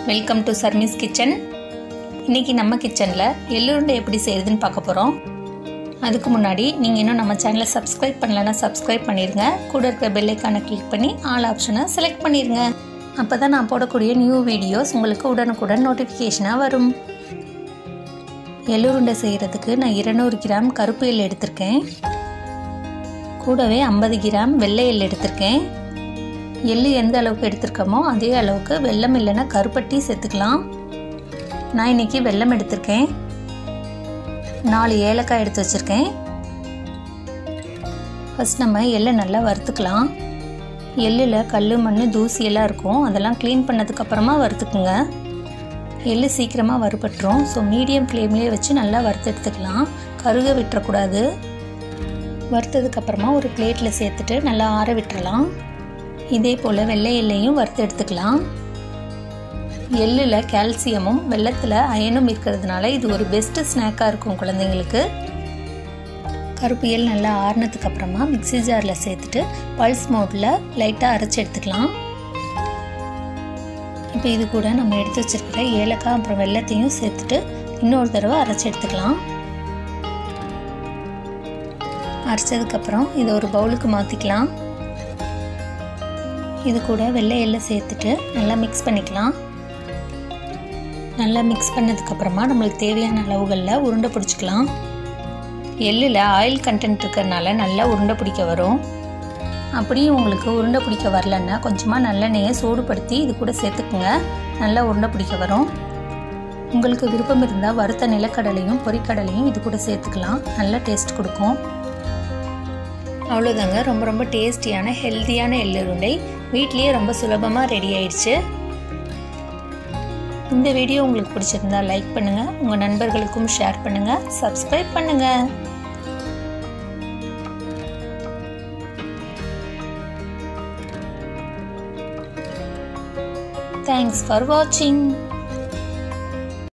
welcome to சர்மிஸ் kitchen இன்னைக்கு நம்ம கிச்சனில் எள்ளுருண்டை எப்படி செய்யுதுன்னு பார்க்க போகிறோம் அதுக்கு முன்னாடி நீங்கள் இன்னும் நம்ம சேனலை சப்ஸ்கிரைப் பண்ணலன்னா சப்ஸ்கிரைப் பண்ணிடுங்க கூட இருக்கிற பெல்லைக்கானை கிளிக் பண்ணி ஆல் ஆப்ஷனை செலக்ட் பண்ணிடுங்க அப்போ தான் நான் போடக்கூடிய நியூ வீடியோஸ் உங்களுக்கு உடனுக்குடன் நோட்டிஃபிகேஷனாக வரும் எள்ளுருண்டை செய்கிறதுக்கு நான் இருநூறு கிராம் கருப்பு எள் எடுத்திருக்கேன் கூடவே ஐம்பது கிராம் வெள்ளை எள் எடுத்திருக்கேன் எள்ளு எந்த அளவுக்கு எடுத்திருக்கோமோ அதே அளவுக்கு வெல்லம் இல்லைன்னா கருப்பட்டி சேர்த்துக்கலாம் நான் இன்னைக்கு வெல்லம் எடுத்திருக்கேன் நாலு ஏலக்காய் எடுத்து வச்சுருக்கேன் ஃபஸ்ட் நம்ம எள்ளை நல்லா வறுத்துக்கலாம் எள்ளில் கல் மண் தூசி எல்லாம் இருக்கும் அதெல்லாம் க்ளீன் பண்ணதுக்கப்புறமா வறுத்துக்குங்க எள்ளு சீக்கிரமாக வறுபட்டுரும் ஸோ மீடியம் ஃப்ளேம்லேயே வச்சு நல்லா வறுத்து எடுத்துக்கலாம் கருக விட்டுறக்கூடாது வறுத்ததுக்கப்புறமா ஒரு பிளேட்டில் சேர்த்துட்டு நல்லா ஆற விட்டுறலாம் இதே போல் வெள்ளை எல்லையும் வறுத்து எடுத்துக்கலாம் எள்ளில் கால்சியமும் வெள்ளத்தில் அயனும் இருக்கிறதுனால இது ஒரு பெஸ்ட்டு ஸ்நாக்காக இருக்கும் குழந்தைங்களுக்கு கருப்பு எள் நல்லா ஆறுனதுக்கு அப்புறமா மிக்சி ஜாரில் சேர்த்துட்டு பல்ஸ் மோட்டில் லைட்டாக அரைச்சி எடுத்துக்கலாம் இப்போ இது கூட நம்ம எடுத்து வச்சிருக்கிற ஏலக்காய் அப்புறம் வெள்ளத்தையும் சேர்த்துட்டு இன்னொரு தடவை அரைச்சி எடுத்துக்கலாம் அரைச்சதுக்கப்புறம் இதை ஒரு பவுலுக்கு மாற்றிக்கலாம் இது கூட வெள்ளை எள்ளை சேர்த்துட்டு நல்லா மிக்ஸ் பண்ணிக்கலாம் நல்லா மிக்ஸ் பண்ணதுக்கப்புறமா நம்மளுக்கு தேவையான அளவுகளில் உருண்டை பிடிச்சிக்கலாம் எள்ளில் ஆயில் கண்டென்ட் இருக்கிறதுனால நல்லா உருண்டை பிடிக்க வரும் அப்படியும் உங்களுக்கு உருண்டை பிடிக்க வரலன்னா கொஞ்சமாக நல்லெண்ணெயை சூடுபடுத்தி இது கூட சேர்த்துக்குங்க நல்லா உருண்டை பிடிக்க வரும் உங்களுக்கு விருப்பம் இருந்தால் வறுத்த நிலக்கடலையும் பொரிக்கடலையும் இது கூட சேர்த்துக்கலாம் நல்ல டேஸ்ட் கொடுக்கும் அவ்வளோதாங்க ரொம்ப ரொம்ப டேஸ்டியான ஹெல்த்தியான எள்ளுருண்டை வீட்லேயே ரொம்ப சுலபமாக ரெடி ஆயிடுச்சு இந்த வீடியோ உங்களுக்கு பிடிச்சிருந்தா லைக் பண்ணுங்கள் உங்கள் நண்பர்களுக்கும் ஷேர் பண்ணுங்கள் சப்ஸ்கிரைப் பண்ணுங்கள் தேங்க்ஸ் ஃபார் வாட்சிங்